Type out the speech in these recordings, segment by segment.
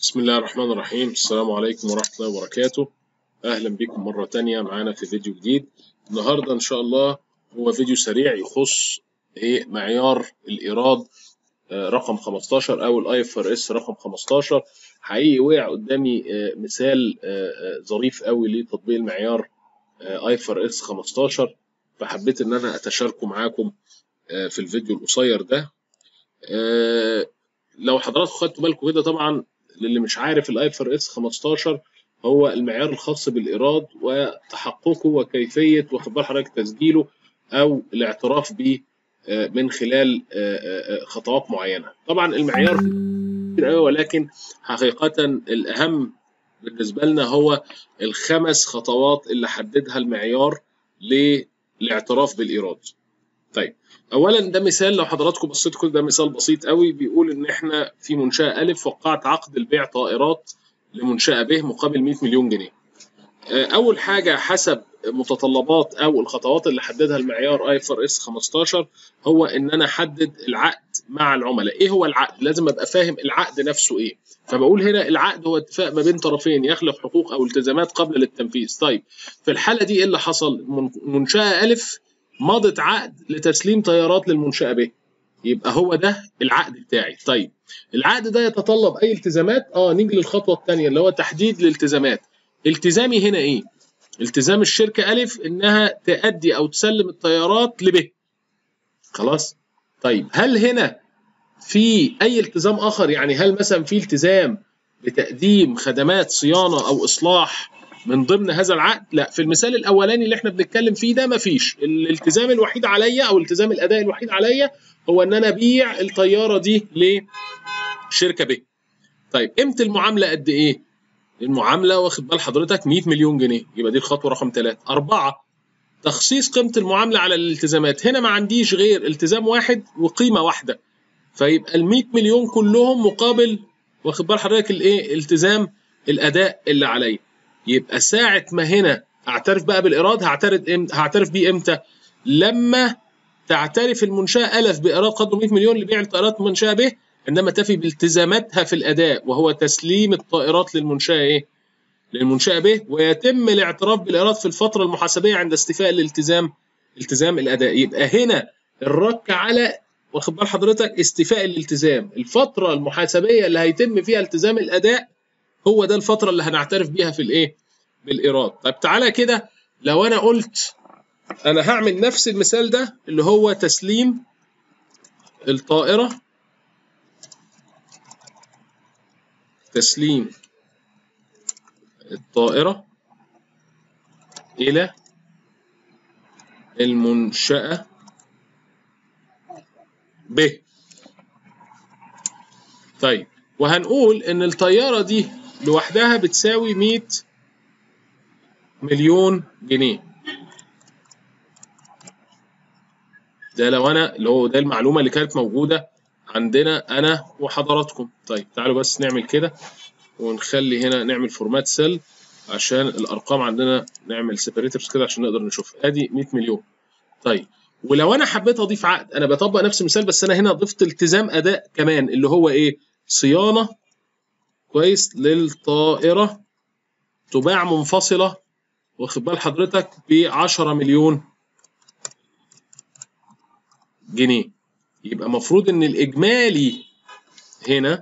بسم الله الرحمن الرحيم السلام عليكم ورحمة الله وبركاته أهلا بكم مرة تانية معانا في فيديو جديد النهاردة إن شاء الله هو فيديو سريع يخص إيه معيار الإيراد آه، رقم 15 أو الآي اف ار اس رقم 15 حقيقي وقع قدامي آه، مثال آه، آه، ظريف قوي لتطبيق المعيار اي اف ار اس 15 فحبيت إن أنا أتشاركه معاكم آه، في الفيديو القصير ده آه، لو حضراتكم خدتوا بالكم كده طبعا للي مش عارف الاي اف ار اس 15 هو المعيار الخاص بالايراد وتحققه وكيفيه واخد بال حضرتك تسجيله او الاعتراف به آه، من خلال آه، آه، خطوات معينه. طبعا المعيار كتير قوي ولكن حقيقه الاهم بالنسبه لنا هو الخمس خطوات اللي حددها المعيار للاعتراف بالايراد. طيب اولا ده مثال لو حضراتكم بصيتوا كده ده مثال بسيط قوي بيقول ان احنا في منشاه الف وقعت عقد البيع طائرات لمنشاه ب مقابل 100 مليون جنيه. آه، اول حاجه حسب متطلبات او الخطوات اللي حددها المعيار اي اف ار اس 15 هو ان انا احدد العقد مع العملاء، ايه هو العقد؟ لازم ابقى فاهم العقد نفسه ايه. فبقول هنا العقد هو اتفاق ما بين طرفين يخلق حقوق او التزامات قبل التنفيذ. طيب في الحاله دي ايه اللي حصل؟ من- منشاه الف مضت عقد لتسليم طيارات للمنشأة ب يبقى هو ده العقد بتاعي طيب العقد ده يتطلب اي التزامات اه نيجي للخطوة الثانية اللي هو تحديد الالتزامات التزامي هنا ايه التزام الشركة ألف إنها تأدي أو تسلم الطيارات لب خلاص طيب هل هنا في أي التزام آخر يعني هل مثلا في التزام بتقديم خدمات صيانة أو إصلاح من ضمن هذا العقد لا في المثال الاولاني اللي احنا بنتكلم فيه ده مفيش الالتزام الوحيد عليا او التزام الاداء الوحيد عليا هو ان انا ابيع الطياره دي لشركه ب طيب قيمه المعامله قد ايه المعامله واخد بال حضرتك 100 مليون جنيه يبقى دي الخطوه رقم 3 أربعة تخصيص قيمه المعامله على الالتزامات هنا ما عنديش غير التزام واحد وقيمه واحده فيبقى ال 100 مليون كلهم مقابل واخد بال حضرتك الايه التزام الاداء اللي عليا يبقى ساعة ما هنا اعترف بقى بالإيراد هعترف إم... هعترف بيه امتى؟ لما تعترف المنشأة ألف بإيراد قدره 100 مليون لبيع الطائرات منشأة ب عندما تفي بالتزاماتها في الأداء وهو تسليم الطائرات للمنشأة إيه؟ للمنشأة ب ويتم الاعتراف بالإيراد في الفترة المحاسبية عند استيفاء الالتزام التزام الأداء يبقى هنا الرك على واخد بال حضرتك استيفاء الالتزام الفترة المحاسبية اللي هيتم فيها التزام الأداء هو ده الفترة اللي هنعترف بيها في الايه؟ بالإيراد. طيب تعالى كده لو أنا قلت أنا هعمل نفس المثال ده اللي هو تسليم الطائرة تسليم الطائرة إلى المنشأة ب طيب وهنقول إن الطيارة دي لوحدها بتساوي 100 مليون جنيه ده لو انا اللي هو ده المعلومه اللي كانت موجوده عندنا انا وحضراتكم طيب تعالوا بس نعمل كده ونخلي هنا نعمل فورمات سيل عشان الارقام عندنا نعمل سيبريتورز كده عشان نقدر نشوف ادي 100 مليون طيب ولو انا حبيت اضيف عقد انا بطبق نفس المثال بس انا هنا ضفت التزام اداء كمان اللي هو ايه صيانه كويس للطائرة تباع منفصلة واخد بال حضرتك ب 10 مليون جنيه يبقى المفروض ان الاجمالي هنا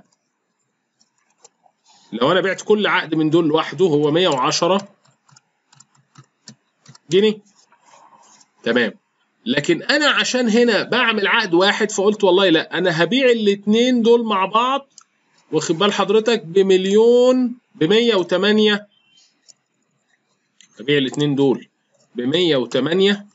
لو انا بعت كل عقد من دول لوحده هو 110 جنيه تمام لكن انا عشان هنا بعمل عقد واحد فقلت والله لا انا هبيع الاتنين دول مع بعض واخد بال حضرتك بمليون ب 108 ابيع الاثنين دول ب 108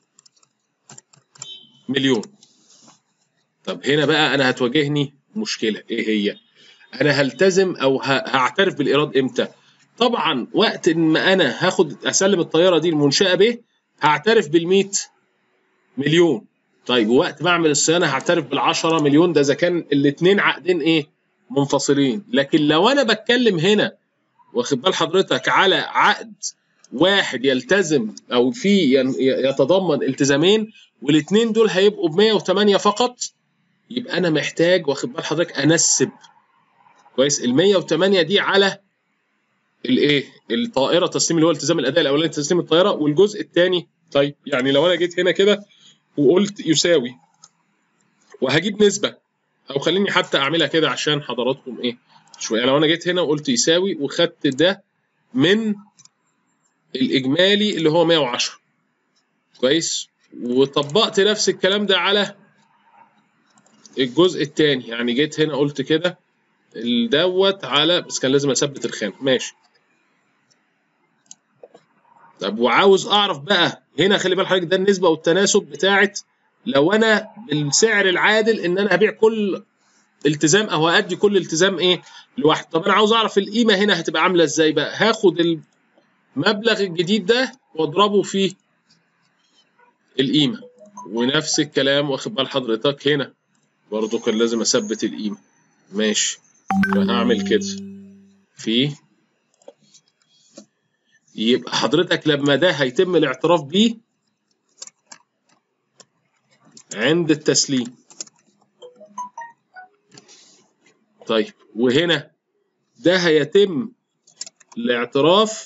مليون طب هنا بقى انا هتواجهني مشكله ايه هي انا هلتزم او ه- هعترف بالايراد امتى طبعا وقت ما انا هاخد اسلم الطياره دي المنشاه ب هعترف بال 100 مليون طيب وقت ما اعمل الصيانه هعترف بال 10 مليون ده اذا كان الاثنين عقدين ايه منفصلين لكن لو انا بتكلم هنا واخد بال حضرتك على عقد واحد يلتزم او في ين- يتضمن التزامين والاثنين دول هيبقوا ب 108 فقط يبقى انا محتاج واخد بال حضرتك انسب كويس ال 108 دي على الايه الطائره تسليم اللي هو التزام الاداء الاولاني تسليم الطائره والجزء الثاني طيب يعني لو انا جيت هنا كده وقلت يساوي وهجيب نسبه او خليني حتى اعملها كده عشان حضراتكم ايه شويه لو انا جيت هنا وقلت يساوي وخدت ده من الاجمالي اللي هو 110 كويس وطبقت نفس الكلام ده على الجزء الثاني يعني جيت هنا قلت كده دوت على بس كان لازم اثبت الخانه ماشي طب وعاوز اعرف بقى هنا خلي بال حضرتك ده النسبه والتناسب بتاعت لو انا بالسعر العادل ان انا هبيع كل التزام او هادي كل التزام ايه لوحده طب انا عاوز اعرف القيمه هنا هتبقى عامله ازاي بقى هاخد المبلغ الجديد ده واضربه في القيمه ونفس الكلام واخد بال حضرتك هنا برضو كان لازم اثبت القيمه ماشي فهعمل كده في يبقى حضرتك لما ده هيتم الاعتراف بيه عند التسليم طيب وهنا ده هيتم الاعتراف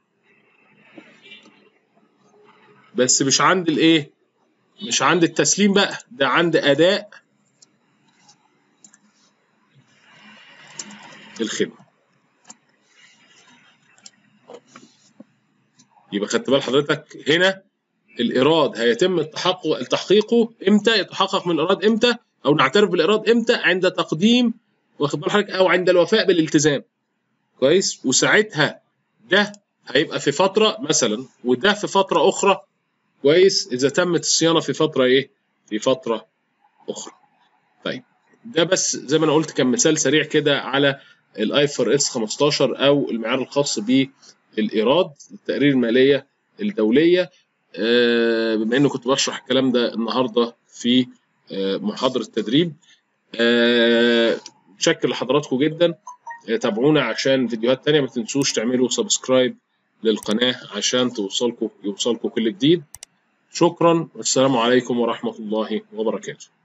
بس مش عند الايه مش عند التسليم بقى ده عند اداء الخدمه يبقى خدت بال حضرتك هنا الايراد هيتم التحقق تحقيقه امتى يتحقق من الايراد امتى او نعترف بالايراد امتى عند تقديم واخد بال حضرتك او عند الوفاء بالالتزام كويس وساعتها ده هيبقى في فتره مثلا وده في فتره اخرى كويس اذا تمت الصيانه في فتره ايه في فتره اخرى طيب ده بس زي ما انا قلت كان مثال سريع كده على الاي ار اس 15 او المعيار الخاص بالايراد التقارير الماليه الدوليه بما انه كنت بشرح الكلام ده النهارده في محاضره تدريب متشكر لحضراتكم جدا تابعونا عشان فيديوهات تانية ما تنسوش تعملوا سبسكرايب للقناة عشان توصلكم يوصلكم كل جديد شكرا والسلام عليكم ورحمة الله وبركاته